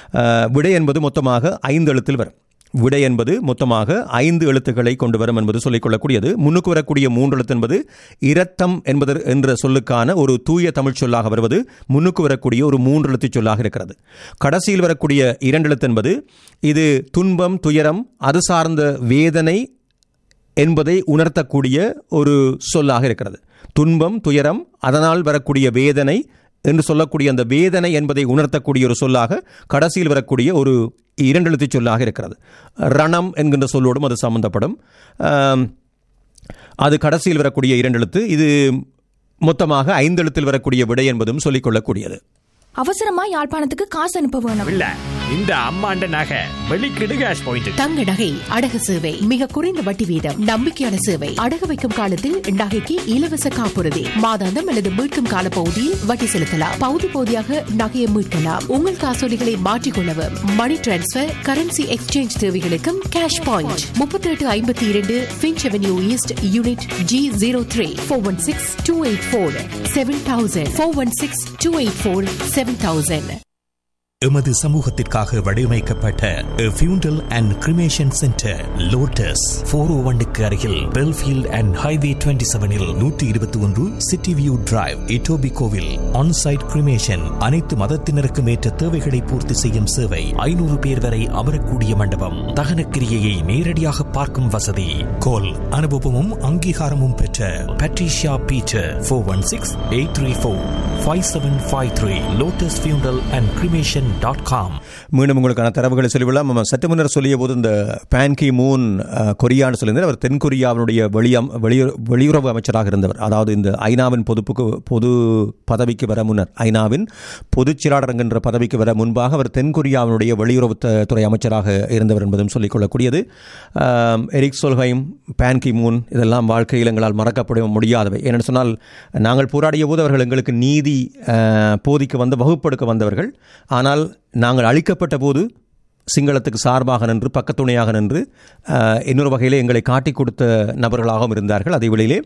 அஹ், விடை என்பது மொத்தமாக ஐந்து எழுத்தில் வரும் விடை என்பது மொத்தமாக ஐந்து எழுத்துக்களை கொண்டு வரும் என்பது சொல்லிக்கொள்ளக்கூடியது முன்னுக்கு வரக்கூடிய மூன்று எழுத்து என்பது இரத்தம் என்பது என்ற சொல்லுக்கான ஒரு தூய தமிழ் சொல்லாக வருவது முன்னுக்கு வரக்கூடிய ஒரு மூன்று எழுத்து சொல்லாக இருக்கிறது கடைசியில் வரக்கூடிய இரண்டு எழுத்து என்பது இது துன்பம் துயரம் அது சார்ந்த வேதனை என்பதை உணர்த்தக்கூடிய ஒரு சொல்லாக இருக்கிறது துன்பம் துயரம் அதனால் வரக்கூடிய வேதனை என்று சொல்லக்கூடிய அந்த வேதனை என்பதை உணர்த்தக்கூடிய ஒரு சொல்லாக கடைசியில் வரக்கூடிய ஒரு இரண்டு எழுத்து சொல்லாக இருக்கிறது ரணம் என்கின்ற சொல்லோடும் அது சம்பந்தப்படும் ஆம், அது கடைசியில் வரக்கூடிய இரண்டு எழுத்து இது மொத்தமாக ஐந்து எழுத்தில் வரக்கூடிய விடை என்பதும் சொல்லிக்கொள்ளக்கூடியது அவசரமா யாழ்ப்பாணத்துக்கு காசு அனுப்ப வேணும் இல்ல இந்த அம்மாண்ட நகை வெளிக்கிடு கேஷ் பாயிண்ட் தங்க நகை அடகு சேவை மிக குறைந்த வட்டி வீதம் நம்பிக்கையான சேவை அடகு வைக்கும் காலத்தில் நகைக்கு இலவச காப்புறுதி மாதாந்தம் அல்லது மீட்கும் கால பகுதியில் வட்டி செலுத்தலாம் பகுதி பகுதியாக நகையை மீட்கலாம் உங்கள் காசோலிகளை மாற்றிக்கொள்ளவும் மணி டிரான்ஸ்பர் கரன்சி எக்ஸ்சேஞ்ச் தேவைகளுக்கும் கேஷ் பாயிண்ட் முப்பத்தி எட்டு ஐம்பத்தி இரண்டு Finch Avenue East unit G zero three four one six two eight four seven thousand four one six two eight four seven thousand எமது சமூகத்திற்காக வடிவமைக்கப்பட்ட funeral and cremation centre Lotus four O ஒன்னுக்கு அருகில் Belfield and highway twenty செவனில் நூற்றி இருபத்தி ஒன்று city view drive இட்டோபி கோவில் ஆன்சைட் கிரிமேஷன் அனைத்து மதத்தினருக்கும் ஏற்ற தேவைகளை பூர்த்தி செய்யும் சேவை ஐநூறு பேர் வரை அமரக்கூடிய மண்டபம் தகனக்கிரியையை நேரடியாக பார்க்கும் வசதி கோல் அனுபவமும் அங்கீகாரமும் பெற்ற Patricia Peter four one six eight three four five seven five three Lotus funeral and cremation dot com மீண்டும் உங்களுக்கான தரவுகளை சொல்லிவிடலாம் நம்ம சற்று முன்னர் சொல்லிய போது இந்த பேன்கி மூன் அஹ், கொரியான்னு சொல்லியிருந்தார் அவர் தென் கொரியாவினுடைய வெளியம் வெளியுற வெளியுறவு அமைச்சராக இருந்தவர் அதாவது இந்த ஐநாவின் பொதுப்புக்கு பொது பதவிக்கு வர முன்னர் ஐநாவின் பொதுச் செயலாளர் என்கின்ற பதவிக்கு வர முன்பாக அவர் தென் கொரியாவினுடைய வெளியுறவு த- துறை அமைச்சராக இருந்தவர் என்பதும் சொல்லிக்கொள்ளக்கூடியது ஆம், எரிக் சொல்ஹைம் பேன்கி மூன் இதெல்லாம் வாழ்க்கையில் எங்களால் மறக்கப்பட முடியாதவை ஏனென்று சொன்னால் நாங்கள் போராடிய போது அவர்கள் எங்களுக்கு நீதி அஹ், போதிக்க வந்த வகுப்படுக்க வந்தவர்கள் ஆனால் நாங்கள் அழிக்கப்பட்ட போது சிங்களத்துக்கு சார்பாக நின்று பக்கத்துணையாக நின்று அஹ், இன்னொரு வகையிலே எங்களை காட்டிக் கொடுத்த நபர்களாகவும் இருந்தார்கள் அதே வேளையிலே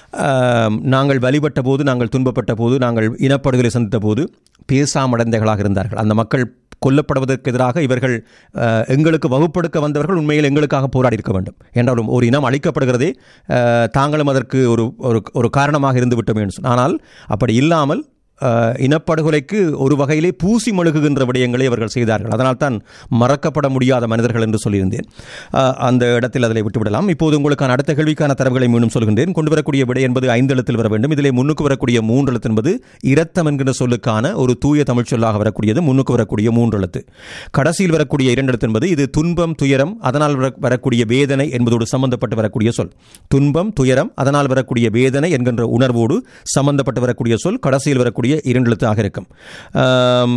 அஹ், நாங்கள் வழிபட்ட போது நாங்கள் துன்பப்பட்ட போது நாங்கள் இனப்படுகொலை சந்தித்த போது பேசாமடைந்தவர்களாக இருந்தார்கள் அந்த மக்கள் கொல்லப்படுவதற்கு எதிராக இவர்கள் அஹ், எங்களுக்கு வகுப்படுக்க வந்தவர்கள் உண்மையில் எங்களுக்காக போராடி இருக்க வேண்டும் என்றாலும் ஒரு இனம் அழிக்கப்படுகிறதே அஹ், தாங்களும் அதற்கு ஒரு ஒரு ஒரு காரணமாக இருந்து விட்டோம் என்று சொன்ன- ஆனால் அப்படி இல்லாமல் அஹ், இனப்படுகொலைக்கு ஒரு வகையிலே பூசி மழுகுகின்ற விடயங்களை அவர்கள் செய்தார்கள் அதனால்தான் மறக்கப்பட முடியாத மனிதர்கள் என்று சொல்லியிருந்தேன் அஹ், அந்த இடத்தில் அதில் விட்டுவிடலாம் இப்போது உங்களுக்கான அடுத்த கேள்விக்கான தரவுகளை மீண்டும் சொல்கின்றேன் கொண்டு வரக்கூடிய விடை என்பது ஐந்து எழுத்தில் வர வேண்டும் இதிலே முன்னுக்கு வரக்கூடிய மூன்று எழுத்து என்பது இரத்தம் என்கின்ற சொல்லுக்கான ஒரு தூய தமிழ் சொல்லாக வரக்கூடியது முன்னுக்கு வரக்கூடிய மூன்று எழுத்து கடைசியில் வரக்கூடிய இரண்டு எழுத்து என்பது இது துன்பம் துயரம் அதனால் வர- வரக்கூடிய வேதனை என்பதோடு சம்பந்தப்பட்டு வரக்கூடிய சொல் துன்பம் துயரம் அதனால் வரக்கூடிய வேதனை என்கின்ற உணர்வோடு சம்பந்தப்பட்டு வரக்கூடிய சொல் கடைசியில் வரக்கூடிய இரண்டு எழுத்தாக இருக்கும் ஆம்,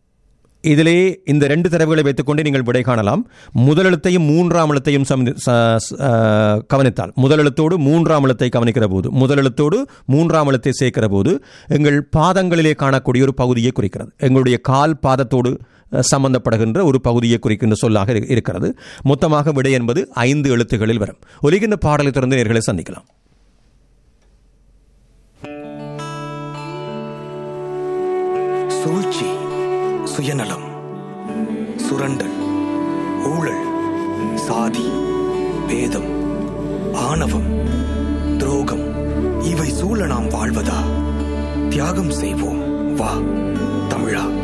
இதிலே இந்த ரெண்டு தரவுகளை வைத்துக்கொண்டு நீங்கள் விடை காணலாம் முதல் எழுத்தையும் மூன்றாம் எழுத்தையும் சமி- ச- ச- ஆ, கவனித்தால் முதல் எழுத்தோடு மூன்றாம் எழுத்தை கவனிக்கிற போது முதல் எழுத்தோடு மூன்றாம் எழுத்தை சேர்க்கிற போது எங்கள் பாதங்களிலே காணக்கூடிய ஒரு பகுதியை குறிக்கிறது எங்களுடைய கால் பாதத்தோடு அஹ், சம்பந்தப்படுகின்ற ஒரு பகுதியை குறிக்கின்ற சொல்லாக இரு- இருக்கிறது மொத்தமாக விடை என்பது ஐந்து எழுத்துகளில் வரும் ஒலிகின்ற பாடலை தொடர்ந்து நேர்களை சந்திக்கலாம் சூழ்ச்சி சுயநலம் சுரண்டல் ஊழல் சாதி பேதம் ஆணவம் துரோகம் இவை சூழ நாம் வாழ்வதா தியாகம் செய்வோம் வா தமிழா